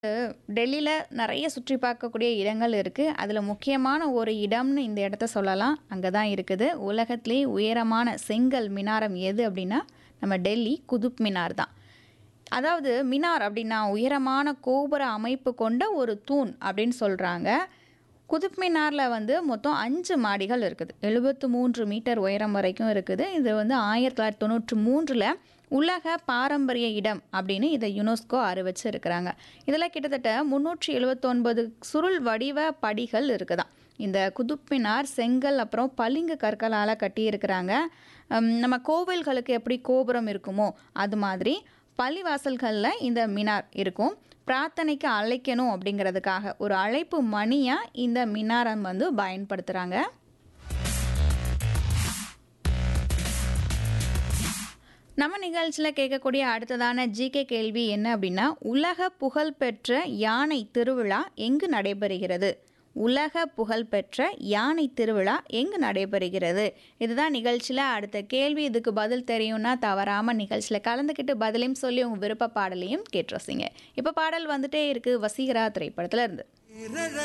டெல்லியில நெறைய சுற்றி பார்க்கக்கூடிய இடங்கள் இருக்கு. அதுல முக்கியமான ஒரு இடம்னு இந்த இடத்த சொல்லலாம். அங்க தான் இருக்குது. உலகத்திலேயே உயரமான செங்கல் மினாரம் எது அப்டின்னா, நம்ம டெல்லி குதுப் மினார் தான். அதாவது மினார் அப்டின்னா உயரமான கோபுர அமைப்பு கொண்ட ஒரு தூண் அப்டின்னு சொல்றாங்க. குதுப் மினார்ல வந்து மொத்தம் 5 மாடிகள் இருக்குது. 73 மீட்டர் உயரம் வரைக்கும் இருக்குது. இது வந்து 1993ல உலக பாரம்பரிய இடம் அப்டின்னு இத யுனெஸ்கோ அறிவிச்சிருக்கிறாங்க. இதுல கிட்டத்தட்ட 379 சுருள் வடிவ படிகள் இருக்குதாம். இந்த குதுப் மினார் செங்கல் அப்புறம் பளிங்கு கற்களால கட்டியிருக்கிறாங்க. ம் நம்ம கோவில்களுக்கு எப்படி கோபுரம் இருக்குமோ, அது மாதிரி பள்ளிவாசல்கள்ல இந்த மினார் இருக்கும். பிரார்த்தனைக்கு அழைக்கணும் அப்டிங்கிறதுக்காக ஒரு அழைப்பு மணியா இந்த மினாரம் வந்து பயன்படுத்துறாங்க. நம்ம நிகழ்ச்சியில கேட்கக்கூடிய அடுத்ததான ஜிகே கேள்வி என்ன அப்டின்னா, உலக புகழ்பெற்ற யானை திருவிழா எங்கு நடைபெறுகிறது? உலக புகழ்பெற்ற யானை திருவிழா எங்கு நடைபெறுகிறது? இதுதான் நிகழ்ச்சியில அடுத்த கேள்வி. இதுக்கு பதில் தெரியும்னா தவறாம நிகழ்ச்சியில கலந்துக்கிட்டு பதிலையும் சொல்லி உங்க விருப்ப பாடலையும் கேட்டு ரசிங்க. இப்ப பாடல் வந்துட்டே இருக்கு வசீகரா திரைப்படத்துல இருந்து.